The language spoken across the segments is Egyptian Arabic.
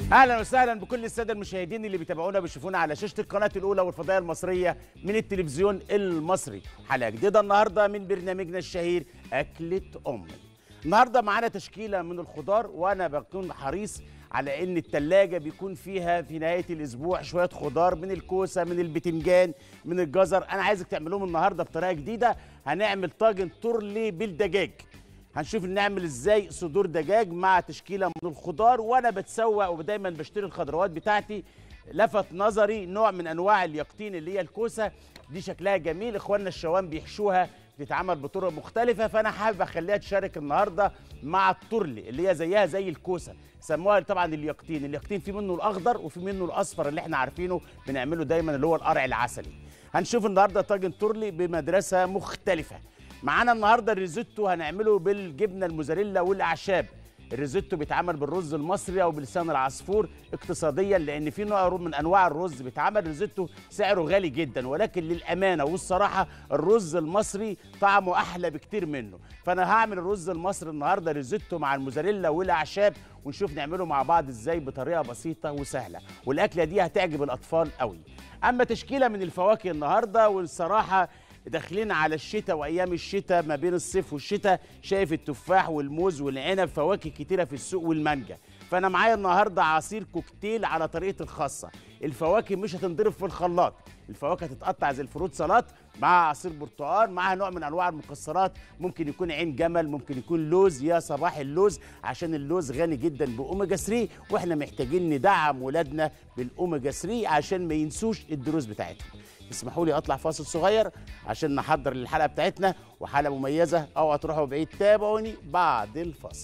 اهلا وسهلا بكل الساده المشاهدين اللي بيتابعونا بيشوفونا على شاشه القناه الاولى والفضائيه المصريه من التلفزيون المصري حلقه جديده النهارده من برنامجنا الشهير اكله امي النهارده معانا تشكيله من الخضار وانا بكون حريص على ان التلاجة بيكون فيها في نهايه الاسبوع شويه خضار من الكوسه من البتنجان من الجزر انا عايزك تعملوهم النهارده بطريقه جديده هنعمل طاجن تورلي بالدجاج هنشوف نعمل ازاي صدور دجاج مع تشكيله من الخضار وانا بتسوق ودايما بشتري الخضروات بتاعتي لفت نظري نوع من انواع اليقطين اللي هي الكوسه دي شكلها جميل اخواننا الشوام بيحشوها بتتعمل بطرق مختلفة فأنا حابب أخليها تشارك النهاردة مع التورلي اللي هي زيها زي الكوسة سموها طبعا اليقطين اليقطين في منه الأخضر وفي منه الأصفر اللي احنا عارفينه بنعمله دايما اللي هو القرع العسلي هنشوف النهاردة طاجن تورلي بمدرسة مختلفة معانا النهارده الريزوتو هنعمله بالجبنه الموزاريلا والاعشاب الريزوتو بيتعمل بالرز المصري او بلسان العصفور اقتصاديا لان في نوع من انواع الرز بيتعمل ريزوتو سعره غالي جدا ولكن للامانه والصراحه الرز المصري طعمه احلى بكتير منه فانا هعمل الرز المصري النهارده ريزوتو مع الموزاريلا والاعشاب ونشوف نعمله مع بعض ازاي بطريقه بسيطه وسهله والاكله دي هتعجب الاطفال قوي اما تشكيله من الفواكه النهارده والصراحه داخلين على الشتاء وايام الشتاء ما بين الصيف والشتاء شايف التفاح والموز والعنب فواكه كتيره في السوق والمانجا فانا معايا النهارده عصير كوكتيل على طريقه الخاصه الفواكه مش هتنضرب في الخلاط الفواكه تتقطع زي الفروت سلطات مع عصير برتقال مع نوع من انواع المكسرات ممكن يكون عين جمل ممكن يكون لوز يا صباح اللوز عشان اللوز غني جدا باوميجا 3 واحنا محتاجين ندعم ولادنا بالاوميجا 3 عشان ما ينسوش الدروس بتاعتهم اسمحوا لي اطلع فاصل صغير عشان نحضر للحلقه بتاعتنا وحلقه مميزه اوعى تروحوا بعيد تابعوني بعد الفاصل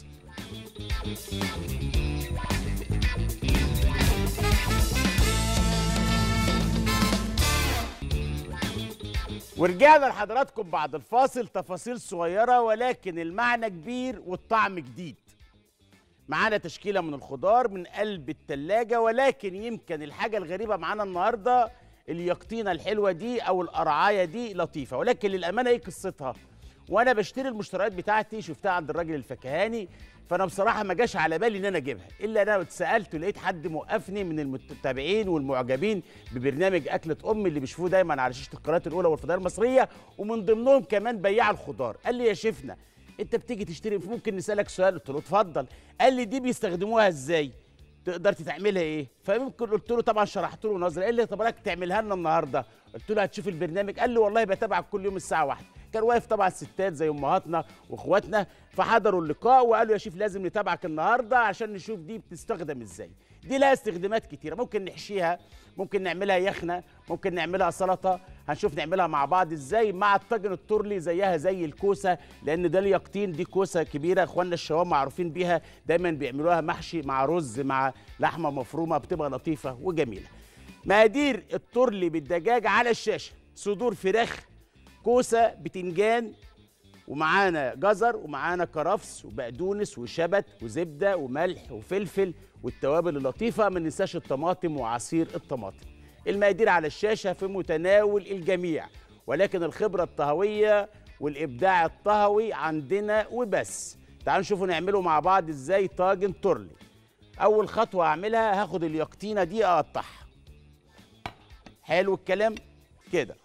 ورجعنا لحضراتكم بعد الفاصل تفاصيل صغيره ولكن المعنى كبير والطعم جديد معانا تشكيله من الخضار من قلب التلاجة ولكن يمكن الحاجه الغريبه معانا النهارده اليقطينه الحلوه دي او القرعايه دي لطيفه ولكن للامانه ايه قصتها وانا بشتري المشتريات بتاعتي شفتها عند الراجل الفكهاني فانا بصراحه ما جاش على بالي ان انا اجيبها الا انا اتسالت ولقيت حد موقفني من المتابعين والمعجبين ببرنامج اكله ام اللي بيشوفوه دايما على شاشه القناه الاولى والفضائيه المصريه ومن ضمنهم كمان بياع الخضار قال لي يا شيفنا انت بتيجي تشتري ممكن نسالك سؤال قلت له اتفضل قال لي دي بيستخدموها ازاي تقدر تعملها ايه فممكن قلت له طبعا شرحت له نظره قال لي طب رايك تعملها لنا النهارده قلت له هتشوف البرنامج قال لي والله بتابعك كل يوم الساعه واحدة كان واقف طبعا ستات زي امهاتنا واخواتنا فحضروا اللقاء وقالوا يا شيف لازم نتابعك النهارده عشان نشوف دي بتستخدم ازاي دي لها استخدامات كتيره ممكن نحشيها ممكن نعملها يخنه ممكن نعملها سلطه هنشوف نعملها مع بعض ازاي مع الطاجن التورلي زيها زي الكوسه لان ده اليقطين دي كوسه كبيره اخواننا الشوام معروفين بيها دايما بيعملوها محشي مع رز مع لحمه مفرومه بتبقى لطيفه وجميله مقادير التورلي بالدجاج على الشاشه صدور فراخ كوسه بتنجان ومعانا جزر ومعانا كرفس وبقدونس وشبت وزبده وملح وفلفل والتوابل اللطيفه ما ننساش الطماطم وعصير الطماطم المقادير على الشاشه في متناول الجميع ولكن الخبره الطهويه والابداع الطهوي عندنا وبس تعالوا نشوفوا نعمله مع بعض ازاي طاجن تورلي اول خطوه اعملها هاخد اليقطينه دي اقطعها حلو الكلام كده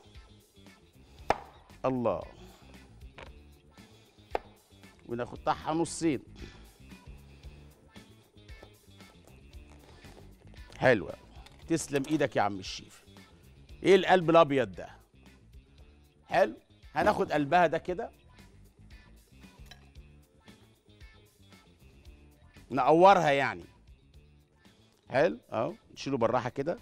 الله ونقطعها نصين حلوة تسلم ايدك يا عم الشيف ايه القلب الابيض ده حلو هناخد قلبها ده كده نقورها يعني حلو اهو نشيله بالراحه كده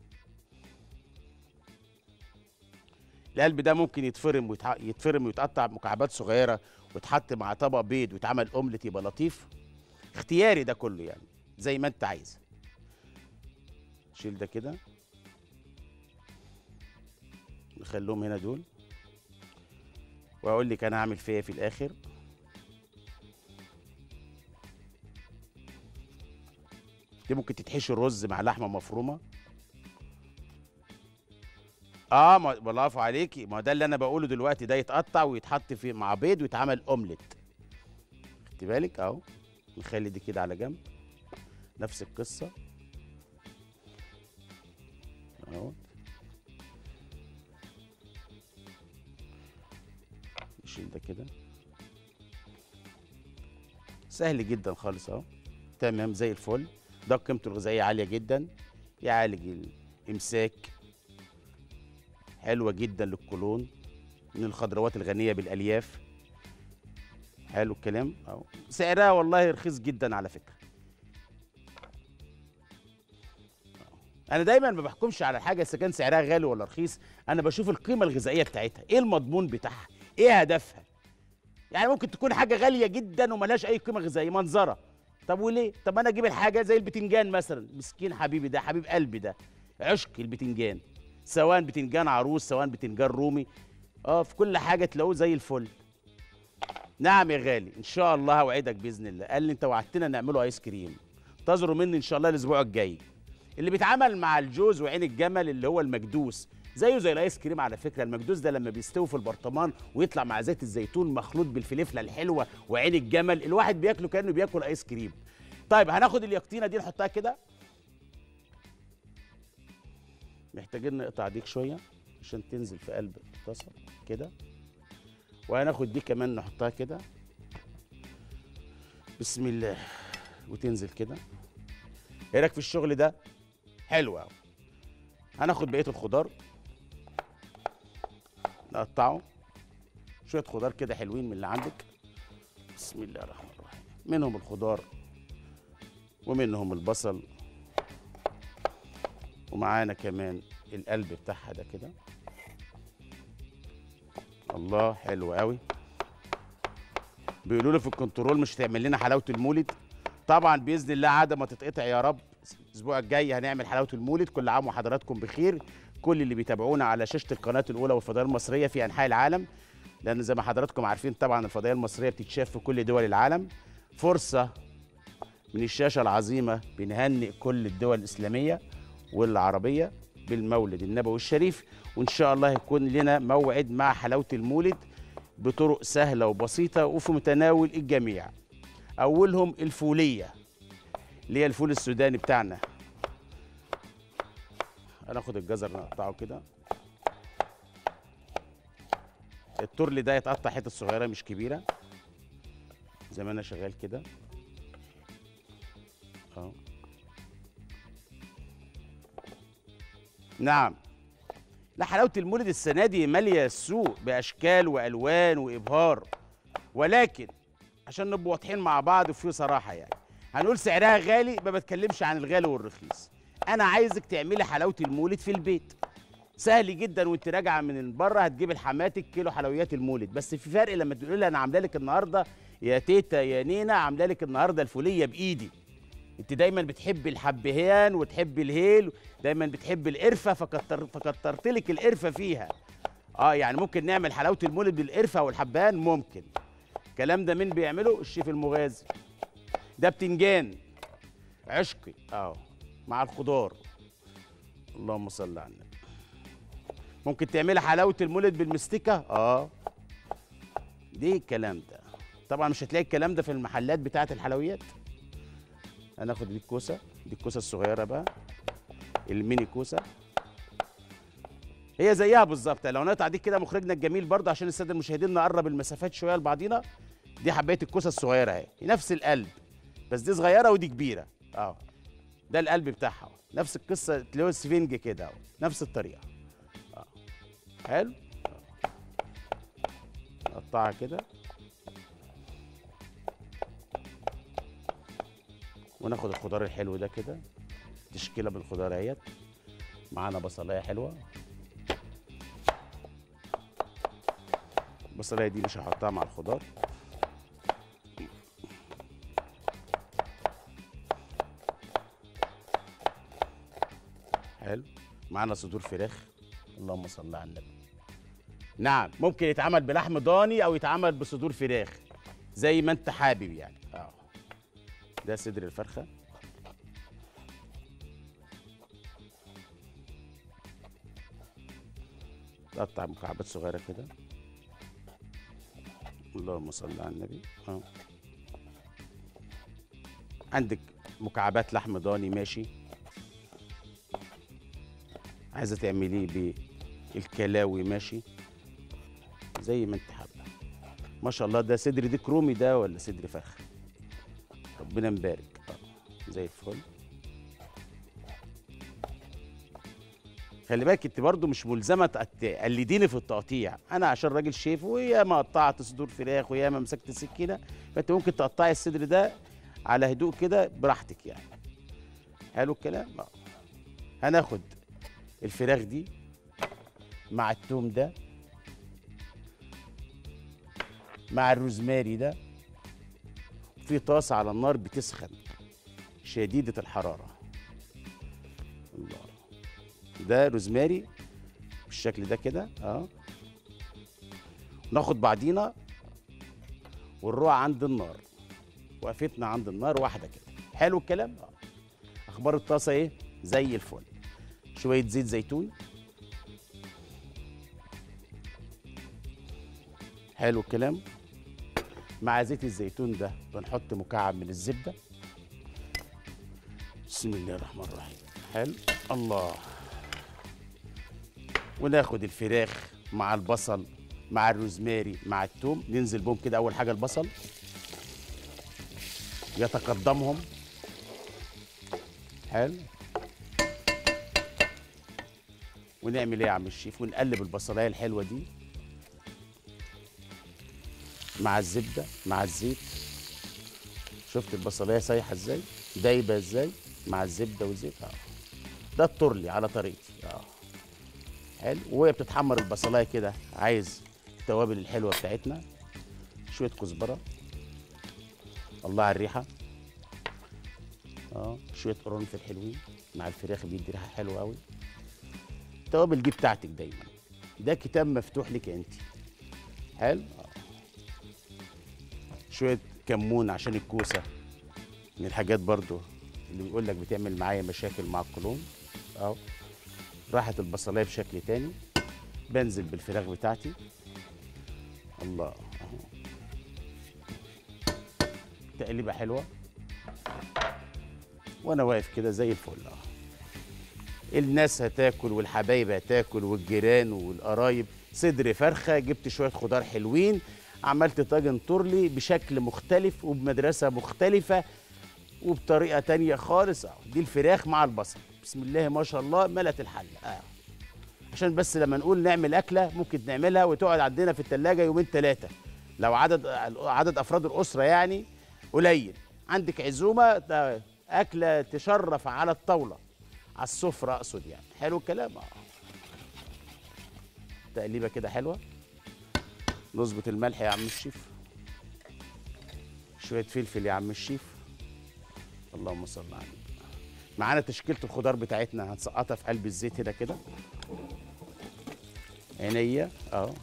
القلب ده ممكن يتفرم ويتح... يتفرم ويتقطع مكعبات صغيره ويتحط مع طبق بيض ويتعمل اومليت يبقى لطيف اختياري ده كله يعني زي ما انت عايز شيل ده كده نخليهم هنا دول واقول لك انا هعمل فيها في الاخر دي ممكن تتحشي الرز مع لحمه مفرومه اه ما برافو عليكي ما ده اللي انا بقوله دلوقتي ده يتقطع ويتحط في مع بيض ويتعمل اومليت خدي بالك اهو نخلي دي كده على جنب نفس القصه اهو نشيل ده كده سهل جدا خالص اهو تمام زي الفل ده قيمته الغذائيه عاليه جدا يعالج الامساك حلوه جدا للقولون من الخضروات الغنيه بالالياف حلو الكلام اهو سعرها والله رخيص جدا على فكره انا دايما ما بحكمش على الحاجه اذا كان سعرها غالي ولا رخيص انا بشوف القيمه الغذائيه بتاعتها ايه المضمون بتاعها ايه هدفها يعني ممكن تكون حاجه غاليه جدا وملهاش اي قيمه غذائيه منظره طب وليه طب انا اجيب الحاجه زي البتنجان مثلا مسكين حبيبي ده حبيب قلبي ده عشق البتنجان سواء بتنجان عروس سواء بتنجان رومي اه في كل حاجه تلاقوه زي الفل نعم يا غالي ان شاء الله هوعدك باذن الله قال لي انت وعدتنا نعمله ايس كريم انتظروا مني ان شاء الله الاسبوع الجاي اللي بيتعمل مع الجوز وعين الجمل اللي هو المكدوس زيه زي الايس كريم على فكره المكدوس ده لما بيستوي في البرطمان ويطلع مع زيت الزيتون مخلوط بالفلفله الحلوه وعين الجمل الواحد بياكله كانه بياكل ايس كريم طيب هناخد اليقطينه دي نحطها كده محتاجين نقطع ديك شويه عشان تنزل في قلب الطاسه كده وهناخد دي كمان نحطها كده بسم الله وتنزل كده ايه رايك في الشغل ده حلو قوي هناخد بقيه الخضار نقطعه شويه خضار كده حلوين من اللي عندك بسم الله الرحمن الرحيم منهم الخضار ومنهم البصل ومعانا كمان القلب بتاعها ده كده الله حلو قوي بيقولوا لي في الكنترول مش هتعمل لنا حلاوه المولد طبعا باذن الله عاده ما تتقطع يا رب الاسبوع الجاي هنعمل حلاوه المولد كل عام وحضراتكم بخير كل اللي بيتابعونا على شاشه القناه الاولى والفضائيه المصريه في انحاء العالم لان زي ما حضراتكم عارفين طبعا الفضائيه المصريه بتتشاف في كل دول العالم فرصه من الشاشه العظيمه بنهنئ كل الدول الاسلاميه والعربيه بالمولد النبوي الشريف وان شاء الله يكون لنا موعد مع حلاوه المولد بطرق سهله وبسيطه وفي متناول الجميع اولهم الفوليه اللي هي الفول السوداني بتاعنا هناخد الجزر نقطعه كده الترل ده يتقطع حتت صغيره مش كبيره زي ما انا شغال كده اه نعم لا حلاوه المولد السنه دي ماليه السوق باشكال والوان وابهار ولكن عشان نبقى واضحين مع بعض وفي صراحه يعني هنقول سعرها غالي ما بتكلمش عن الغالي والرخيص انا عايزك تعملي حلاوه المولد في البيت سهل جدا وانت راجعه من بره هتجيب لحماتك كيلو حلويات المولد بس في فرق لما تقولي لها انا عامله لك النهارده يا تيتا يا نينا عامله لك النهارده الفوليه بايدي انت دايما بتحبي الحبهان وتحبي الهيل دايما بتحبي القرفه فكتر فكترت لك القرفه فيها اه يعني ممكن نعمل حلاوه المولد بالقرفه والحبهان ممكن الكلام ده مين بيعمله الشيف المغازي ده بتنجان عشقي اه مع الخضار اللهم صل على النبي ممكن تعملي حلاوه المولد بالمستكه اه دي الكلام ده طبعا مش هتلاقي الكلام ده في المحلات بتاعه الحلويات هناخد دي الكوسه دي الكوسه الصغيره بقى الميني كوسه هي زيها بالظبط لو نقطع دي كده مخرجنا الجميل برضه عشان الساده المشاهدين نقرب المسافات شويه لبعضينا دي حبايه الكوسه الصغيره اهي نفس القلب بس دي صغيره ودي كبيره اه ده القلب بتاعها نفس القصه تلاقيه السفنج كده اهو نفس الطريقه اه حلو نقطعها كده وناخد الخضار الحلو ده كده تشكيله بالخضار اهيت معانا بصلايه حلوه البصلايه دي مش هحطها مع الخضار حلو معانا صدور فراخ اللهم صل على النبي نعم ممكن يتعمل بلحم ضاني او يتعمل بصدور فراخ زي ما انت حابب يعني اه ده صدر الفرخه تقطع مكعبات صغيره كده اللهم صل على النبي اه عندك مكعبات لحم ضاني ماشي عايزه تعمليه بالكلاوي ماشي زي ما انت حابه ما شاء الله ده صدر ديك رومي ده ولا صدر فرخ ربنا مبارك آه، زي الفل خلي بالك انت برضو مش ملزمه تق- تقلديني في التقطيع انا عشان راجل شيف وياما قطعت صدور فراخ وياما مسكت السكينه فانت ممكن تقطعي الصدر ده على هدوء كده براحتك يعني حلو الكلام اه هناخد الفراخ دي مع التوم ده مع الروزماري ده في طاسه على النار بتسخن شديده الحراره الله ده روزماري بالشكل ده كده اه ناخد بعضينا ونروح عند النار وقفتنا عند النار واحده كده حلو الكلام اه اخبار الطاسه ايه زي الفل شويه زيت زيتون حلو الكلام مع زيت الزيتون ده بنحط مكعب من الزبده بسم الله الرحمن الرحيم حلو الله وناخد الفراخ مع البصل مع الروزماري مع التوم ننزل بهم كده اول حاجه البصل يتقدمهم حلو ونعمل ايه يا عم الشيف ونقلب البصلايه الحلوه دي مع الزبده مع الزيت شفت البصلايه سايحه ازاي دايبه ازاي مع الزبده والزيت اه ده الترلي على طريقتي اه حلو وهي بتتحمر البصلايه كده عايز التوابل الحلوه بتاعتنا شويه كزبره الله على الريحه اه شويه قرنفل حلوين مع الفراخ بيدي ريحه حلوه قوي التوابل دي بتاعتك دايما ده كتاب مفتوح لك انت حلو آه. شويه كمون عشان الكوسه من الحاجات برضو اللي بيقول لك بتعمل معايا مشاكل مع القولون اهو راحت البصلايه بشكل تاني بنزل بالفراخ بتاعتي الله اهو تقليبه حلوه وانا واقف كده زي الفل اهو الناس هتاكل والحبايب هتاكل والجيران والقرايب صدر فرخه جبت شويه خضار حلوين عملت طاجن تورلي بشكل مختلف وبمدرسه مختلفه وبطريقه تانية خالص اهو دي الفراخ مع البصل بسم الله ما شاء الله ملت الحله اه عشان بس لما نقول نعمل اكله ممكن نعملها وتقعد عندنا في الثلاجه يومين ثلاثه لو عدد عدد افراد الاسره يعني قليل عندك عزومه ده اكله تشرف على الطاوله على السفره اقصد يعني حلو الكلام اه تقليبه كده حلوه نظبط الملح يا عم الشيف شويه فلفل يا عم الشيف اللهم صل على النبي معانا تشكيله الخضار بتاعتنا هنسقطها في قلب الزيت هنا كده عينيا اه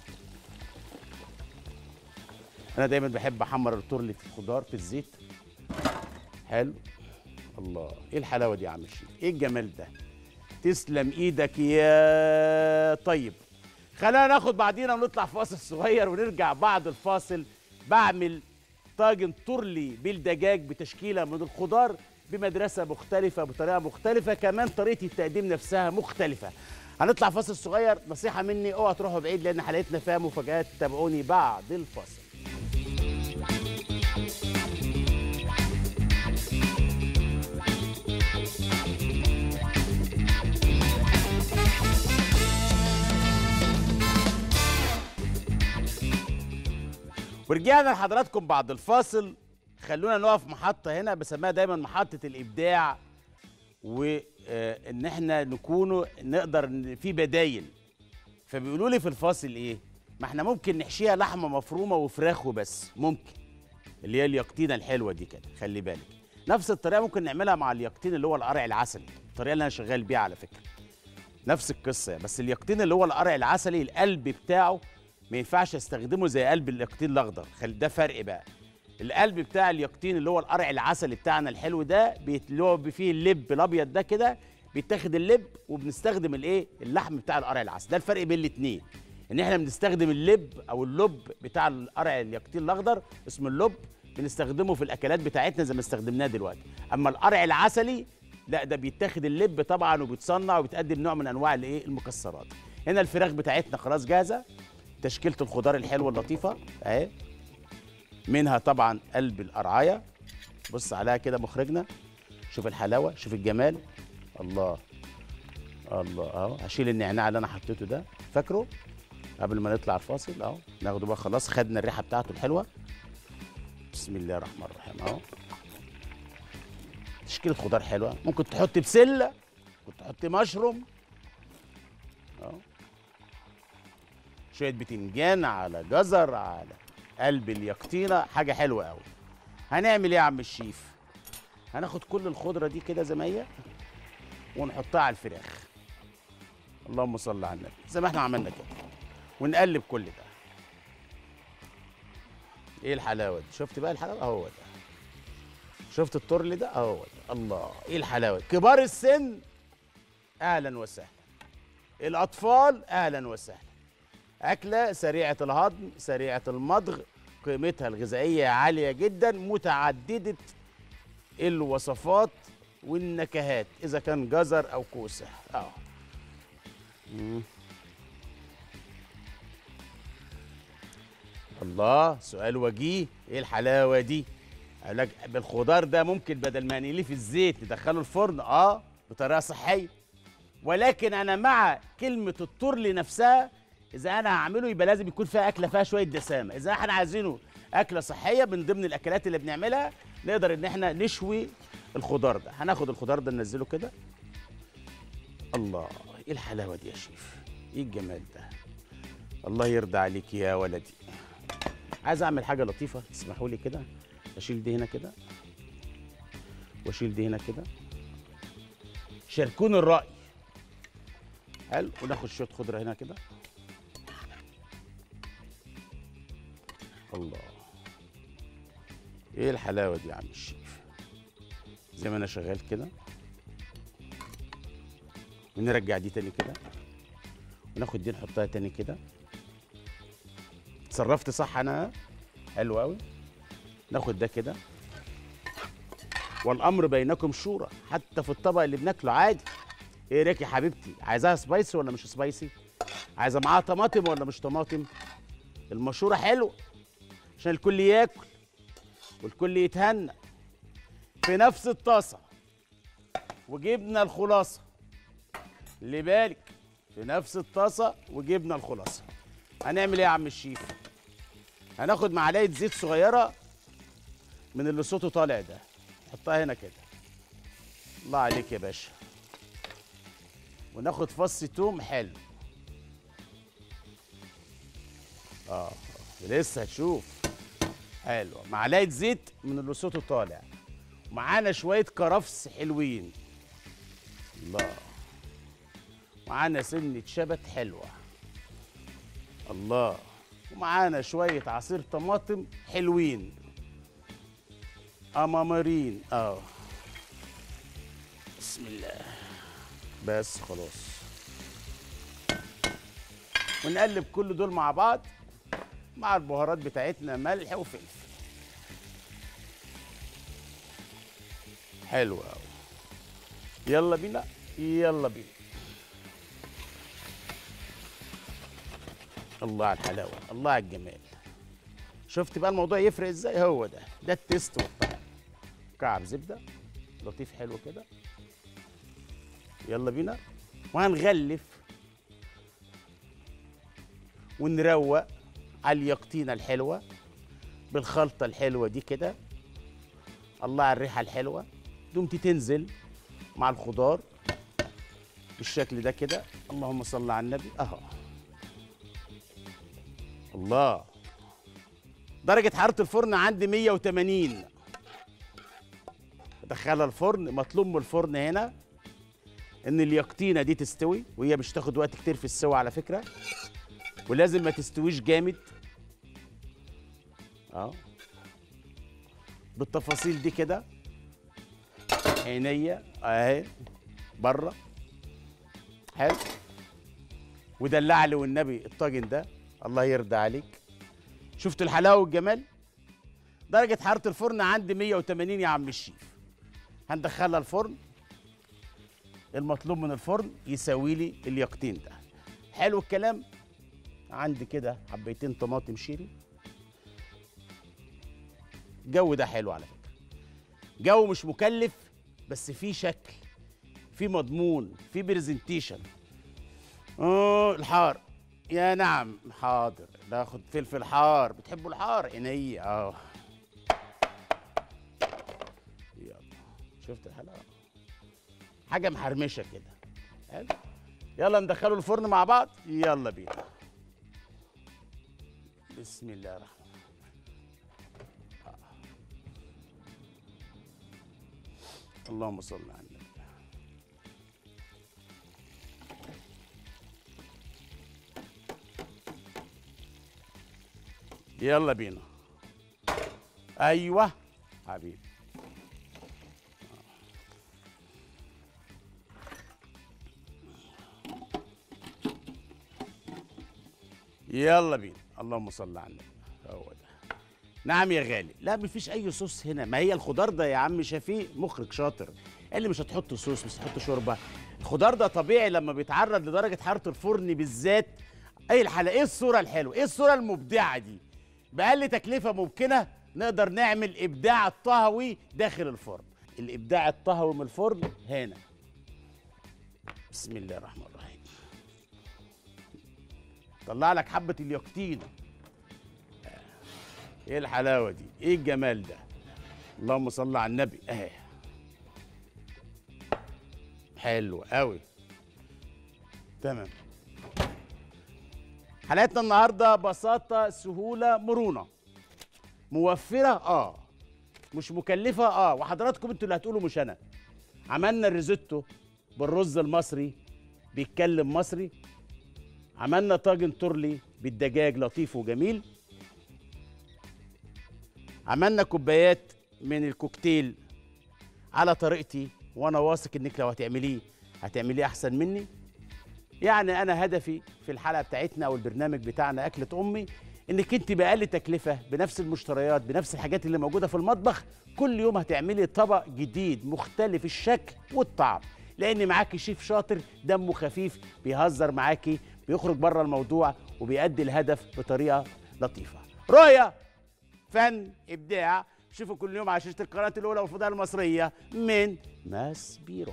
انا دايما بحب احمر التورلي في الخضار في الزيت حلو الله ايه الحلاوه دي يا عم الشيف ايه الجمال ده تسلم ايدك يا طيب خلينا ناخد بعدينا ونطلع فاصل صغير ونرجع بعد الفاصل بعمل طاجن تورلي بالدجاج بتشكيله من الخضار بمدرسه مختلفه بطريقه مختلفه كمان طريقه التقديم نفسها مختلفه هنطلع فاصل صغير نصيحه مني اوعى تروحوا بعيد لان حلقتنا فيها مفاجات تابعوني بعد الفاصل ورجعنا لحضراتكم بعد الفاصل خلونا نقف محطة هنا بسميها دايما محطة الإبداع وإن احنا نكونوا نقدر ن- في بدايل فبيقولوا لي في الفاصل إيه؟ ما احنا ممكن نحشيها لحمة مفرومة وفراخ وبس ممكن اللي هي اليقطينة الحلوة دي كده خلي بالك نفس الطريقة ممكن نعملها مع اليقطين اللي هو القرع العسلي الطريقة اللي أنا شغال بيها على فكرة نفس القصه بس اليقطين اللي هو القرع العسلي القلب بتاعه ما ينفعش استخدمه زي قلب اليقطين الاخضر خل ده فرق بقى القلب بتاع اليقطين اللي هو القرع العسلي بتاعنا الحلو ده بيتلعب فيه اللب الابيض ده كده بيتاخد اللب وبنستخدم الايه اللحم بتاع القرع العسلي ده الفرق بين الاثنين ان احنا بنستخدم اللب او اللب بتاع القرع اليقطين الاخضر اسمه اللب بنستخدمه في الاكلات بتاعتنا زي ما استخدمناه دلوقتي اما القرع العسلي لا ده بيتاخد اللب طبعا وبيتصنع وبيتقدم نوع من انواع الايه المكسرات هنا الفراخ بتاعتنا خلاص جاهزه تشكيله الخضار الحلوه اللطيفه اهي منها طبعا قلب القرعايه بص عليها كده مخرجنا شوف الحلاوه شوف الجمال الله الله اهو هشيل النعناع اللي انا حطيته ده فاكره قبل ما نطلع الفاصل اهو ناخده بقى خلاص خدنا الريحه بتاعته الحلوه بسم الله الرحمن الرحيم اهو تشكيله خضار حلوه ممكن تحط بسله ممكن تحط مشروم اهو شويه بتنجان على جزر على قلب اليقطينه حاجه حلوه قوي هنعمل ايه يا عم الشيف هناخد كل الخضره دي كده زي ما هي ونحطها على الفراخ اللهم صل على النبي زي ما احنا عملنا كده ونقلب كل ده ايه الحلاوه دي شفت بقى الحلاوه اهو ده شفت الترل ده اهو ده الله ايه الحلاوه دي كبار السن اهلا وسهلا الاطفال اهلا وسهلا اكله سريعه الهضم سريعه المضغ قيمتها الغذائيه عاليه جدا متعدده الوصفات والنكهات اذا كان جزر او كوسه اه مم. الله سؤال وجيه ايه الحلاوه دي قال لك بالخضار ده ممكن بدل ما نقليه في الزيت ندخله الفرن اه بطريقه صحيه ولكن انا مع كلمه الترل نفسها اذا انا هعمله يبقى لازم يكون فيها اكله فيها شويه دسامه اذا احنا عايزينه اكله صحيه من ضمن الاكلات اللي بنعملها نقدر ان احنا نشوي الخضار ده هناخد الخضار ده ننزله كده الله ايه الحلاوه دي يا شيف ايه الجمال ده الله يرضى عليك يا ولدي عايز اعمل حاجه لطيفه تسمحوا لي كده اشيل دي هنا كده واشيل دي هنا كده شاركوني الراي حلو وناخد شويه خضره هنا كده الله ايه الحلاوه دي يا عم الشيف زي ما انا شغال كده ونرجع دي تاني كده وناخد دي نحطها تاني كده اتصرفت صح انا حلو قوي ناخد ده كده والامر بينكم شورى حتى في الطبق اللي بناكله عادي ايه رايك يا حبيبتي عايزاها سبايسي ولا مش سبايسي عايزه معاها طماطم ولا مش طماطم المشوره حلوه عشان الكل ياكل والكل يتهنى في نفس الطاسه وجبنا الخلاصه اللي بالك في نفس الطاسه وجبنا الخلاصه هنعمل ايه يا عم الشيف هناخد معلقه زيت صغيره من اللي صوته طالع ده نحطها هنا كده الله عليك يا باشا وناخد فص توم حلو اه لسه هتشوف حلو معلقه زيت من اللي صوته طالع معانا شويه كرفس حلوين الله معانا سنه شبت حلوه الله ومعانا شويه عصير طماطم حلوين امامرين اه بسم الله بس خلاص ونقلب كل دول مع بعض مع البهارات بتاعتنا ملح وفلفل حلو قوي يلا بينا يلا بينا الله على الحلاوه الله على الجمال شفت بقى الموضوع يفرق ازاي هو ده ده التيست والطعم كعب زبده لطيف حلو كده يلا بينا وهنغلف ونروق على اليقطينه الحلوه بالخلطه الحلوه دي كده الله على الريحه الحلوه دمتي تنزل مع الخضار بالشكل ده كده اللهم صل على النبي اهو الله درجة حرارة الفرن عندي 180 ادخلها الفرن مطلوب من الفرن هنا ان اليقطينة دي تستوي وهي مش تاخد وقت كتير في السوا على فكرة ولازم ما تستويش جامد اه بالتفاصيل دي كده عينيا اهي بره حلو ودلع لي والنبي الطاجن ده الله يرضى عليك شفت الحلاوه والجمال درجه حراره الفرن عندي 180 يا عم الشيف هندخلها الفرن المطلوب من الفرن يساوي لي اليقطين ده حلو الكلام عندي كده حبيتين طماطم شيري الجو ده حلو على فكره جو مش مكلف بس فيه شكل فيه مضمون فيه برزنتيشن اه الحار يا نعم حاضر ناخد فلفل حار بتحبوا الحار عينيا اه يلا شفت الحلقه حاجه محرمشه كده حلو يلا ندخله الفرن مع بعض يلا بينا بسم الله الرحمن الرحيم آه. اللهم صل على النبي يلا بينا ايوه حبيبي يلا بينا اللهم صل على النبي هو ده نعم يا غالي لا مفيش اي صوص هنا ما هي الخضار ده يا عم شفيق مخرج شاطر قال لي مش هتحط صوص مش هتحط شوربه الخضار ده طبيعي لما بيتعرض لدرجه حراره الفرن بالذات اي الحلقه ايه الصوره الحلوه ايه الصوره المبدعه دي باقل تكلفه ممكنه نقدر نعمل ابداع الطهوي داخل الفرن الابداع الطهوي من الفرن هنا بسم الله الرحمن الرحيم طلع لك حبه اليقطين ايه الحلاوه دي ايه الجمال ده اللهم صل على النبي اهي حلو قوي تمام حلقتنا النهارده بساطه سهوله مرونه موفره اه مش مكلفه اه وحضراتكم انتوا اللي هتقولوا مش انا عملنا الريزوتو بالرز المصري بيتكلم مصري عملنا طاجن تورلي بالدجاج لطيف وجميل عملنا كوبايات من الكوكتيل على طريقتي وانا واثق انك لو هتعمليه هتعمليه احسن مني يعني انا هدفي في الحلقه بتاعتنا او البرنامج بتاعنا اكله امي انك انت باقل تكلفه بنفس المشتريات بنفس الحاجات اللي موجوده في المطبخ كل يوم هتعملي طبق جديد مختلف الشكل والطعم لان معاكي شيف شاطر دمه خفيف بيهزر معاكي بيخرج بره الموضوع وبيأدي الهدف بطريقه لطيفه رؤيه فن ابداع شوفوا كل يوم على شاشه القناه الاولى والفضاء المصريه من ماس بيرو